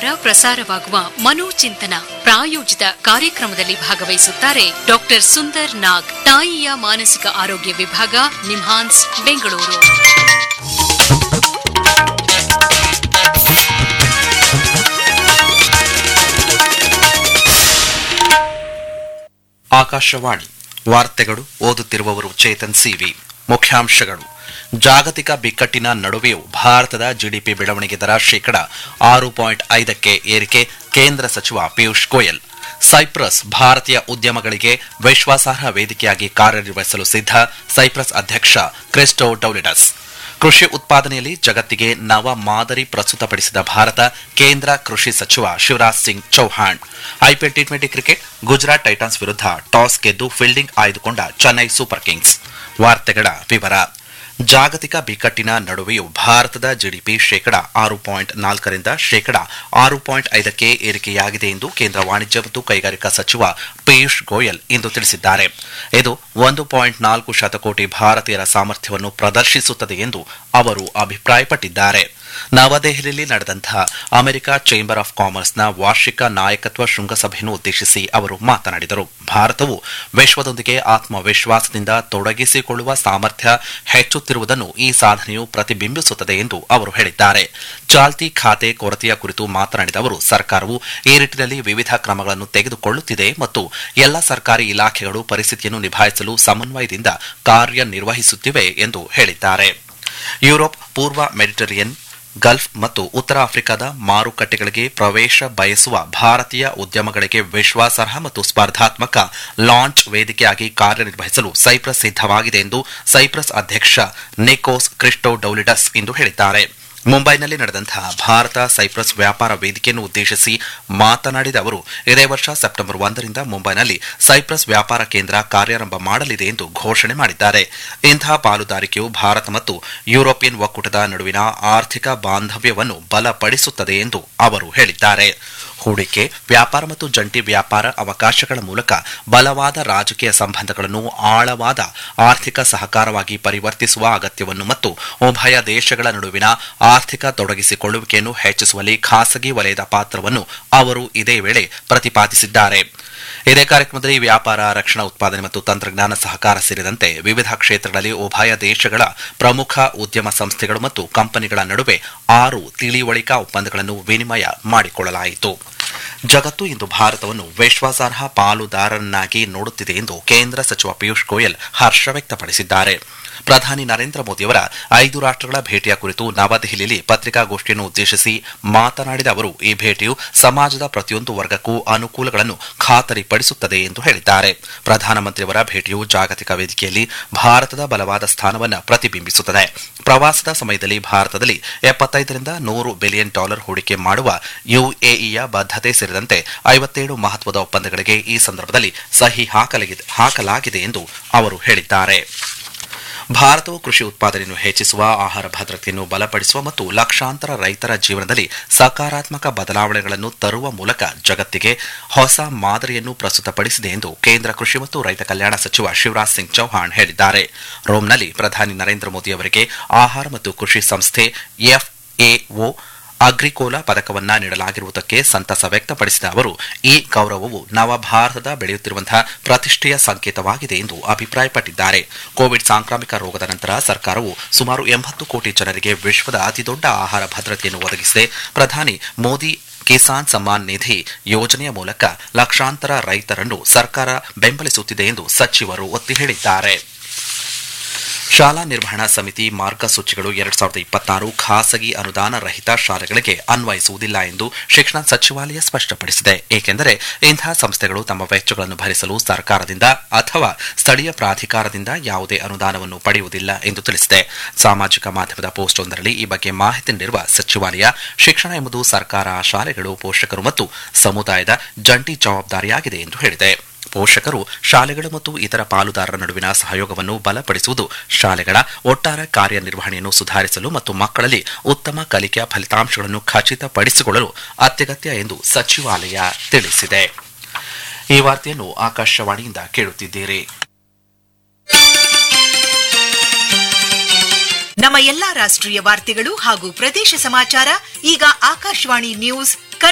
ಭಾನುವಾರ ಪ್ರಸಾರವಾಗುವ ಮನೋಚಿಂತನ ಪ್ರಾಯೋಜಿತ ಕಾರ್ಯಕ್ರಮದಲ್ಲಿ ಭಾಗವಹಿಸುತ್ತಾರೆ ಡಾಕ್ಟರ್ ಸುಂದರ್ ನಾಗ್ ತಾಯಿಯ ಮಾನಸಿಕ ಆರೋಗ್ಯ ವಿಭಾಗ ನಿಮ್ಹಾನ್ಸ್ ಬೆಂಗಳೂರು ಆಕಾಶವಾಣಿ ವಾರ್ತೆಗಳು ಓದುತ್ತಿರುವವರು ಚೇತನ್ ಸಿವಿ ಮುಖ್ಯಾಂಶಗಳು ಜಾಗತಿಕ ಬಿಕ್ಕಟ್ಟಿನ ನಡುವೆಯೂ ಭಾರತದ ಜಿಡಿಪಿ ಬೆಳವಣಿಗೆ ದರ ಶೇಕಡ ಆರು ಪಾಯಿಂಟ್ ಐದಕ್ಕೆ ಏರಿಕೆ ಕೇಂದ್ರ ಸಚಿವ ಪಿಯೂಷ್ ಗೋಯಲ್ ಸೈಪ್ರಸ್ ಭಾರತೀಯ ಉದ್ಯಮಗಳಿಗೆ ವಿಶ್ವಾಸಾರ್ಹ ವೇದಿಕೆಯಾಗಿ ಕಾರ್ಯನಿರ್ವಹಿಸಲು ಸಿದ್ಧ ಸೈಪ್ರಸ್ ಅಧ್ಯಕ್ಷ ಕ್ರಿಸ್ಟೋ ಡೌಲಿಡಸ್ ಕೃಷಿ ಉತ್ಪಾದನೆಯಲ್ಲಿ ಜಗತ್ತಿಗೆ ನವ ಮಾದರಿ ಪ್ರಸ್ತುತಪಡಿಸಿದ ಭಾರತ ಕೇಂದ್ರ ಕೃಷಿ ಸಚಿವ Shivraj Singh Chouhan IPL T twenty cricket Gujarat titans ವಿರುದ್ಧ ಟಾಸ್ ಗೆದ್ದು ಫೀಲ್ಡಿಂಗ್ ಆಯ್ದುಕೊಂಡ ಚೆನ್ನೈ ಸೂಪರ್ ಕಿಂಗ್ಸ್ ವಾರ್ತೆಗಳ ವಿವರ ಜಾಗತಿಕ ಬಿಕ್ಕಟ್ಟಿನ ನಡುವೆಯೂ ಭಾರತದ ಜಿಡಿಪಿ ಶೇಕಡ ಆರು ಪಾಯಿಂಟ್ ನಾಲ್ಕರಿಂದ ಶೇಕಡ ಆರು ಪಾಯಿಂಟ್ ಐದಕ್ಕೆ ಏರಿಕೆಯಾಗಿದೆ ಎಂದು ಕೇಂದ್ರ ವಾಣಿಜ್ಯ ಮತ್ತು ಕೈಗಾರಿಕಾ ಸಚಿವ ಪಿಯೂಷ್ ಗೋಯಲ್ ಇಂದು ತಿಳಿಸಿದ್ದಾರೆ ಇದು ಒಂದು ಪಾಯಿಂಟ್ ನಾಲ್ಕು ಶತಕೋಟಿ ಭಾರತೀಯರ ಸಾಮರ್ಥ್ಯವನ್ನು ಪ್ರದರ್ಶಿಸುತ್ತದೆ ಎಂದು ಅವರು ಅಭಿಪ್ರಾಯಪಟ್ಟಿದ್ದಾರೆ ನವದೆಹಲಿಯಲ್ಲಿ ನಡೆದಂತಹ ಅಮೆರಿಕ ಚೇಂಬರ್ ಆಫ್ ಕಾಮರ್ಸ್ನ ವಾರ್ಷಿಕ ನಾಯಕತ್ವ ಶೃಂಗಸಭೆಯನ್ನು ಉದ್ದೇಶಿಸಿ ಅವರು ಮಾತನಾಡಿದರು ಭಾರತವು ವಿಶ್ವದೊಂದಿಗೆ ಆತ್ಮವಿಶ್ವಾಸದಿಂದ ತೊಡಗಿಸಿಕೊಳ್ಳುವ ಸಾಮರ್ಥ್ಯ ಹೆಚ್ಚುತ್ತಿರುವುದನ್ನು ಈ ಸಾಧನೆಯು ಪ್ರತಿಬಿಂಬಿಸುತ್ತದೆ ಎಂದು ಅವರು ಹೇಳಿದ್ದಾರೆ ಚಾಲ್ತಿ ಖಾತೆ ಕೊರತೆಯ ಕುರಿತು ಮಾತನಾಡಿದ ಅವರು ಸರ್ಕಾರವು ಈ ನಿಟ್ಟಿನಲ್ಲಿ ವಿವಿಧ ಕ್ರಮಗಳನ್ನು ತೆಗೆದುಕೊಳ್ಳುತ್ತಿದೆ ಮತ್ತು ಎಲ್ಲ ಸರ್ಕಾರಿ ಇಲಾಖೆಗಳು ಪರಿಸ್ಥಿತಿಯನ್ನು ನಿಭಾಯಿಸಲು ಸಮನ್ವಯದಿಂದ ಕಾರ್ಯನಿರ್ವಹಿಸುತ್ತಿವೆ ಎಂದು ಹೇಳಿದ್ದಾರೆ ಯುರೋಪ್ ಪೂರ್ವ ಮೆಡಿಟರೇನಿಯನ್ ಗಲ್ಫ್ ಮತ್ತು ಉತ್ತರ ಆಫ್ರಿಕಾದ ಮಾರುಕಟ್ಟೆಗಳಿಗೆ ಪ್ರವೇಶ ಬಯಸುವ ಭಾರತೀಯ ಉದ್ಯಮಗಳಿಗೆ ವಿಶ್ವಾಸಾರ್ಹ ಮತ್ತು ಸ್ಪರ್ಧಾತ್ಮಕ ಲಾಂಚ್ ವೇದಿಕೆಯಾಗಿ ಕಾರ್ಯನಿರ್ವಹಿಸಲು ಸೈಪ್ರಸ್ ಸಿದ್ದವಾಗಿದೆ ಎಂದು ಸೈಪ್ರಸ್ ಅಧ್ಯಕ್ಷ ನಿಕೋಸ್ ಕ್ರಿಸ್ಟೋ ಡೌಲಿಡಸ್ ಇಂದು ಹೇಳಿದ್ದಾರೆ ಮುಂಬೈನಲ್ಲಿ ನಡೆದಂತಹ ಭಾರತ ಸೈಪ್ರಸ್ ವ್ಯಾಪಾರ ವೇದಿಕೆಯನ್ನು ಉದ್ದೇಶಿಸಿ ಮಾತನಾಡಿದ ಅವರು ಇದೇ ವರ್ಷ ಸೆಪ್ಟೆಂಬರ್ ಒಂದರಿಂದ ಮುಂಬೈನಲ್ಲಿ ಸೈಪ್ರಸ್ ವ್ಯಾಪಾರ ಕೇಂದ್ರ ಕಾರ್ಯಾರಂಭ ಮಾಡಲಿದೆ ಎಂದು ಘೋಷಣೆ ಮಾಡಿದ್ದಾರೆ ಇಂತಹ ಪಾಲುದಾರಿಕೆಯು ಭಾರತ ಮತ್ತು ಯುರೋಪಿಯನ್ ಒಕ್ಕೂಟದ ನಡುವಿನ ಆರ್ಥಿಕ ಬಾಂಧವ್ಯವನ್ನು ಬಲಪಡಿಸುತ್ತದೆ ಎಂದು ಅವರು ಹೇಳಿದ್ದಾರೆ ಹೂಡಿಕೆ ವ್ಯಾಪಾರ ಮತ್ತು ಜಂಟಿ ವ್ಯಾಪಾರ ಅವಕಾಶಗಳ ಮೂಲಕ ಬಲವಾದ ರಾಜಕೀಯ ಸಂಬಂಧಗಳನ್ನು ಆಳವಾದ ಆರ್ಥಿಕ ಸಹಕಾರವಾಗಿ ಪರಿವರ್ತಿಸುವ ಅಗತ್ಯವನ್ನು ಮತ್ತು ಉಭಯ ದೇಶಗಳ ನಡುವಿನ ಆರ್ಥಿಕ ತೊಡಗಿಸಿಕೊಳ್ಳುವಿಕೆಯನ್ನು ಹೆಚ್ಚಿಸುವಲ್ಲಿ ಖಾಸಗಿ ವಲಯದ ಪಾತ್ರವನ್ನು ಅವರು ಇದೇ ವೇಳೆ ಪ್ರತಿಪಾದಿಸಿದ್ದಾರೆ ಇದೇ ಕಾರ್ಯಕ್ರಮದಲ್ಲಿ ವ್ಯಾಪಾರ ರಕ್ಷಣಾ ಉತ್ಪಾದನೆ ಮತ್ತು ತಂತ್ರಜ್ಞಾನ ಸಹಕಾರ ಸೇರಿದಂತೆ ವಿವಿಧ ಕ್ಷೇತ್ರಗಳಲ್ಲಿ ಉಭಯ ದೇಶಗಳ ಪ್ರಮುಖ ಉದ್ಯಮ ಸಂಸ್ಥೆಗಳು ಮತ್ತು ಕಂಪನಿಗಳ ನಡುವೆ ಆರು ತಿಳಿವಳಿಕಾ ಒಪ್ಪಂದಗಳನ್ನು ವಿನಿಮಯ ಮಾಡಿಕೊಳ್ಳಲಾಯಿತು ಜಗತ್ತು ಇಂದು ಭಾರತವನ್ನು ವಿಶ್ವಾಸಾರ್ಹ ಪಾಲುದಾರರನ್ನಾಗಿ ನೋಡುತ್ತಿದೆ ಎಂದು ಕೇಂದ್ರ ಸಚಿವ ಪಿಯೂಷ್ ಗೋಯಲ್ ಹರ್ಷ ವ್ಯಕ್ತಪಡಿಸಿದ್ದಾರೆ ಪ್ರಧಾನಿ ನರೇಂದ್ರ ಮೋದಿಯವರ ಐದು ರಾಷ್ಟಗಳ ಭೇಟಿಯ ಕುರಿತು ನವದೆಹಲಿಯಲ್ಲಿ ಪತ್ರಿಕಾಗೋಷ್ಠಿಯನ್ನು ಉದ್ದೇಶಿಸಿ ಮಾತನಾಡಿದ ಅವರು ಈ ಭೇಟಿಯು ಸಮಾಜದ ಪ್ರತಿಯೊಂದು ವರ್ಗಕ್ಕೂ ಅನುಕೂಲಗಳನ್ನು ಖಾತರಿಪಡಿಸುತ್ತದೆ ಎಂದು ಹೇಳಿದ್ದಾರೆ ಪ್ರಧಾನಮಂತ್ರಿಯವರ ಭೇಟಿಯು ಜಾಗತಿಕ ವೇದಿಕೆಯಲ್ಲಿ ಭಾರತದ ಬಲವಾದ ಸ್ಥಾನವನ್ನು ಪ್ರತಿಬಿಂಬಿಸುತ್ತದೆ ಪ್ರವಾಸದ ಸಮಯದಲ್ಲಿ ಭಾರತದಲ್ಲಿ ಎಪ್ಪತ್ತೈದರಿಂದ ನೂರು ಬಿಲಿಯನ್ ಡಾಲರ್ ಹೂಡಿಕೆ ಮಾಡುವ ಯುಎಇಯ ಬದ್ಧತೆ ಸೇರಿದಂತೆ ಐವತ್ತೇಳು ಮಹತ್ವದ ಒಪ್ಪಂದಗಳಿಗೆ ಈ ಸಂದರ್ಭದಲ್ಲಿ ಸಹಿ ಹಾಕಲಾಗಿದೆ ಎಂದು ಅವರು ಹೇಳಿದ್ದಾರೆ ಭಾರತವು ಕೃಷಿ ಉತ್ಪಾದನೆಯನ್ನು ಹೆಚ್ಚಿಸುವ ಆಹಾರ ಭದ್ರತೆಯನ್ನು ಬಲಪಡಿಸುವ ಮತ್ತು ಲಕ್ಷಾಂತರ ರೈತರ ಜೀವನದಲ್ಲಿ ಸಕಾರಾತ್ಮಕ ಬದಲಾವಣೆಗಳನ್ನು ತರುವ ಮೂಲಕ ಜಗತ್ತಿಗೆ ಹೊಸ ಮಾದರಿಯನ್ನು ಪ್ರಸ್ತುತಪಡಿಸಿದೆ ಎಂದು ಕೇಂದ್ರ ಕೃಷಿ ಮತ್ತು ರೈತ ಕಲ್ಯಾಣ ಸಚಿವ ಶಿವರಾಜ್ ಸಿಂಗ್ ಚೌಹಾಣ್ ಹೇಳಿದ್ದಾರೆ ರೋಮ್ನಲ್ಲಿ ಪ್ರಧಾನಿ ನರೇಂದ್ರ ಮೋದಿ ಅವರಿಗೆ ಆಹಾರ ಮತ್ತು ಕೃಷಿ ಸಂಸ್ಥೆ ಎಫ್ಎಒ ಅಗ್ರಿಕೋಲಾ ಪದಕವನ್ನ ನೀಡಲಾಗಿರುವುದಕ್ಕೆ ಸಂತಸ ವ್ಯಕ್ತಪಡಿಸಿದ ಅವರು ಈ ಗೌರವವು ನವ ಭಾರತದ ಬೆಳೆಯುತ್ತಿರುವಂತಹ ಪ್ರತಿಷ್ಠೆಯ ಸಂಕೇತವಾಗಿದೆ ಎಂದು ಅಭಿಪ್ರಾಯಪಟ್ಟಿದ್ದಾರೆ ಕೋವಿಡ್ ಸಾಂಕ್ರಾಮಿಕ ರೋಗದ ನಂತರ ಸರ್ಕಾರವು ಸುಮಾರು ಎಂಬತ್ತು ಕೋಟಿ ಜನರಿಗೆ ವಿಶ್ವದ ಅತಿದೊಡ್ಡ ಆಹಾರ ಭದ್ರತೆಯನ್ನು ಒದಗಿಸಿದೆ ಪ್ರಧಾನಿ ಮೋದಿ ಕಿಸಾನ್ ಸಮ್ಮಾನ್ ನಿಧಿ ಯೋಜನೆಯ ಮೂಲಕ ಲಕ್ಷಾಂತರ ರೈತರನ್ನು ಸರ್ಕಾರ ಬೆಂಬಲಿಸುತ್ತಿದೆ ಎಂದು ಸಚಿವರು ಒತ್ತಿ ಹೇಳಿದ್ದಾರೆ ಶಾಲಾ ನಿರ್ವಹಣಾ ಸಮಿತಿ ಮಾರ್ಗಸೂಚಿಗಳು ಎರಡ್ ಸಾವಿರದ ಇಪ್ಪತ್ತಾರು ಖಾಸಗಿ ಅನುದಾನ ರಹಿತ ಶಾಲೆಗಳಿಗೆ ಅನ್ವಯಿಸುವುದಿಲ್ಲ ಎಂದು ಶಿಕ್ಷಣ ಸಚಿವಾಲಯ ಸ್ಪಷ್ಟಪಡಿಸಿದೆ ಏಕೆಂದರೆ ಇಂತಹ ಸಂಸ್ಥೆಗಳು ತಮ್ಮ ವೆಚ್ಚಗಳನ್ನು ಭರಿಸಲು ಸರ್ಕಾರದಿಂದ ಅಥವಾ ಸ್ಥಳೀಯ ಪ್ರಾಧಿಕಾರದಿಂದ ಯಾವುದೇ ಅನುದಾನವನ್ನು ಪಡೆಯುವುದಿಲ್ಲ ಎಂದು ತಿಳಿಸಿದೆ ಸಾಮಾಜಿಕ ಮಾಧ್ಯಮದ ಪೋಸ್ಟ್ವೊಂದರಲ್ಲಿ ಈ ಬಗ್ಗೆ ಮಾಹಿತಿ ನೀಡಿರುವ ಸಚಿವಾಲಯ ಶಿಕ್ಷಣ ಎಂಬುದು ಸರ್ಕಾರ ಶಾಲೆಗಳು ಪೋಷಕರು ಮತ್ತು ಸಮುದಾಯದ ಜಂಟಿ ಜವಾಬ್ದಾರಿಯಾಗಿದೆ ಎಂದು ಹೇಳಿದೆ ಪೋಷಕರು ಶಾಲೆಗಳು ಮತ್ತು ಇತರ ಪಾಲುದಾರರ ನಡುವಿನ ಸಹಯೋಗವನ್ನು ಬಲಪಡಿಸುವುದು ಶಾಲೆಗಳ ಒಟ್ಟಾರೆ ಕಾರ್ಯನಿರ್ವಹಣೆಯನ್ನು ಸುಧಾರಿಸಲು ಮತ್ತು ಮಕ್ಕಳಲ್ಲಿ ಉತ್ತಮ ಕಲಿಕೆಯ ಫಲಿತಾಂಶಗಳನ್ನು ಖಚಿತಪಡಿಸಿಕೊಳ್ಳಲು ಅತ್ಯಗತ್ಯ ಎಂದು ಸಚಿವಾಲಯ ತಿಳಿಸಿದೆ ಈ ವಾರ್ತೆಯನ್ನು ಆಕಾಶವಾಣಿಯಿಂದ ಕೇಳುತ್ತಿದ್ದೀರಿ ನಮ್ಮ ಎಲ್ಲಾ ರಾಷ್ಟ್ರೀಯ ವಾರ್ತೆಗಳು ಹಾಗೂ ಪ್ರದೇಶ ಸಮಾಚಾರ ಈಗ ಆಕಾಶವಾಣಿ ನ್ಯೂಸ್